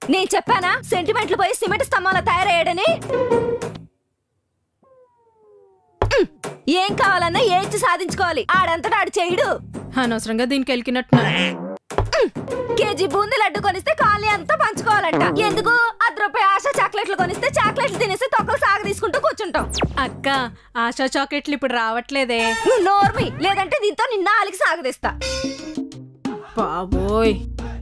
నేను చెప్పానా సెంటిమెంట్లు పోయి సిమెంట్ స్తంభాల తయారయ్యాడని ఉమ్, ఏం కావాలన్నా ఏడ్చి సాధించుకోవాలి ఆడంతటా ఆడు చేయడు అనవసరంగా దీనికి వెళ్ళినట్టు కేజీ బూందీ లడ్డు కొనిస్తే కాలనీ అంతా పంచుకోవాలంట ఎందుకు అర్ధ రూపాయి ఆశ చాక్లెట్లు కొనిస్తే చాక్లెట్లు తినేసి తొక్కలు సాగ తీసుకుంటూ కూర్చుంటాం అక్క ఆశా చాక్లెట్లు ఇప్పుడు రావట్లేదే నువ్వు నోర్మి లేదంటే దీంతో నిన్న ఆలికి సాగదీస్తా బాబోయ్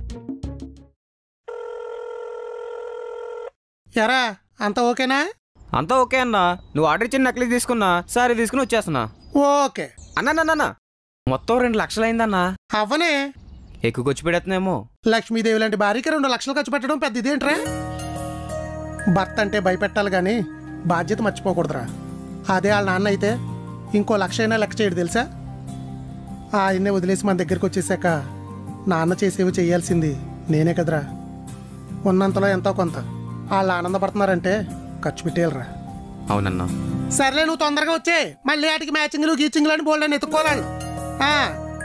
ఎరా అంత ఓకేనా అంతా ఓకే అన్నా నువ్వు ఆర్డర్ ఇచ్చిన నక్లీస్ తీసుకున్నా సారీ తీసుకుని వచ్చేస్తున్నా ఓకే అన్నా మొత్తం రెండు లక్షలు అయిందన్నా అవ్వనే ఎక్కువ ఖర్చు పెడుతున్నామో లక్ష్మీదేవి లాంటి భార్యకి రెండు లక్షలు ఖర్చు పెట్టడం పెద్ద ఇదేంట్రా భర్త అంటే భయపెట్టాలి కానీ బాధ్యత మర్చిపోకూడదురా అదే వాళ్ళ నాన్న అయితే ఇంకో లక్ష అయినా లెక్క చేయడు తెలుసా ఆయన్నే వదిలేసి మన దగ్గరికి వచ్చేసాక నాన్న చేసేవి చేయాల్సింది నేనే కదరా ఉన్నంతలో ఎంతో కొంత వాళ్ళు ఆనందపడుతున్నారంటే ఖర్చు పెట్టేయాలరా అవునన్నా సర్లే నువ్వు తొందరగా వచ్చే మళ్ళీ వాటికి మ్యాచింగ్లు గీచింగ్లు అని బోల్డ్ అని ఎత్తుకోవాలి ఆ,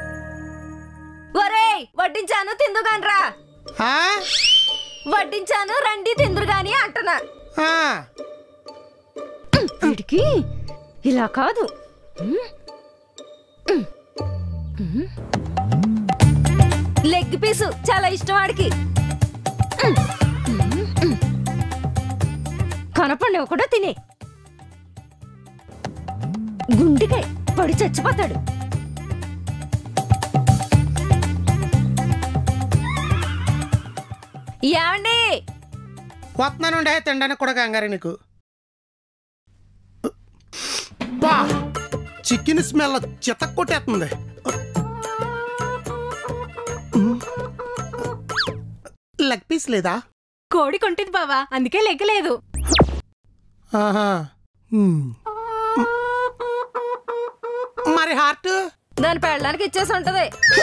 ఒరేయ్ వడ్డించాను తిందుగాన్రా ఆ, వడ్డించాను రండి తిందురు గాని అంటున్నా ఆ. వీడికి ఇలా కాదు ఉమ్. ఉమ్. ఉమ్. లెగ్ పీసు చాలా ఇష్టం వాడికి ఉమ్. ఉమ్. ఉమ్. కనపండి కూడా తినే గుండెకాయ పడి చచ్చిపోతాడు ఏమండి వస్తున్నానుండే తినడానికి కూడా కంగారు నీకు బా చికెన్ స్మెల్ చితక్ కొట్టేస్తుంది లెగ్ పీస్ లేదా కోడి కొంటిది బావా అందుకే లెక్కలేదు ఆహా మ్మ్. మరి హార్ట్ దాని పెళ్ళడానికి ఇచ్చేసి ఉంటది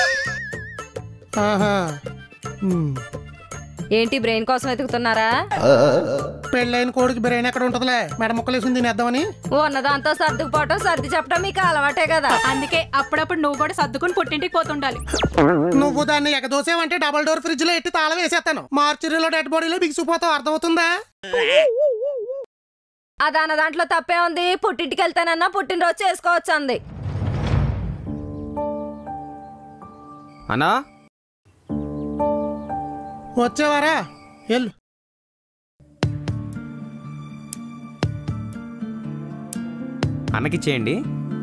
ఆహా మ్మ్. ఏంటి బ్రెయిన్ కోసం వెతుకుతున్నారా పెళ్ళైన కోడికి బిర్యానీ ఎక్కడ ఉంటుందిలే మెడ ముక్కలేసుకుని తినేద్దామని ఉన్నదాంతో సర్దుకుపోవటం సర్ది చెప్పడం మీకు అలవాటే కదా అందుకే అప్పుడప్పుడు నువ్వు కూడా సర్దుకుని పుట్టింటికి పోతుండాలి నువ్వు దాన్ని ఎగదోసేవంటే డబల్ డోర్ ఫ్రిడ్జ్ లో ఎట్టి తాళం వేసేస్తాను మార్చురీలో డెడ్ బాడీలో బిగిసిపోతావు అర్థమవుతుందా అదాన దాంట్లో తప్పే ఉంది పుట్టింటికి వెళ్తానన్నా పుట్టినరోజు చేసుకోవచ్చు అంది అన్నా వచ్చేవారా వెళ్ళు అన్నకి ఇచ్చేయండి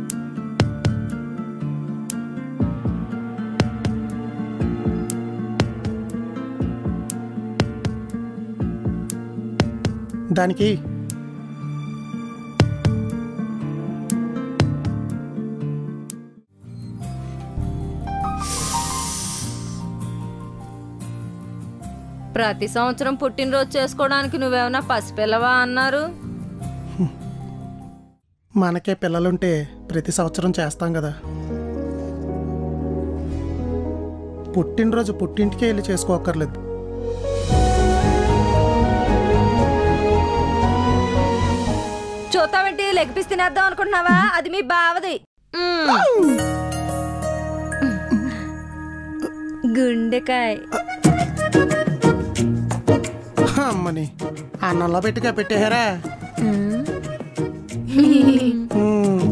దానికి ప్రతి సంవత్సరం పుట్టినరోజు చేసుకోవడానికి నువ్వేమన్నా పసిపిల్లవా అన్నారు మనకే పిల్లలుంటే ప్రతి సంవత్సరం చేస్తాం కదా పుట్టినరోజు పుట్టింటికే వెళ్ళి చేసుకోక్కర్లేదు చూస్తావేంటి లెగ్ పీస్ తినేద్దాం అనుకుంటున్నావా అది మీ బావది మ్మ్. గుండెకాయ అమ్మని అన్నంలో పెట్టిగా పెట్టేహారా మ్మ్. మ్మ్.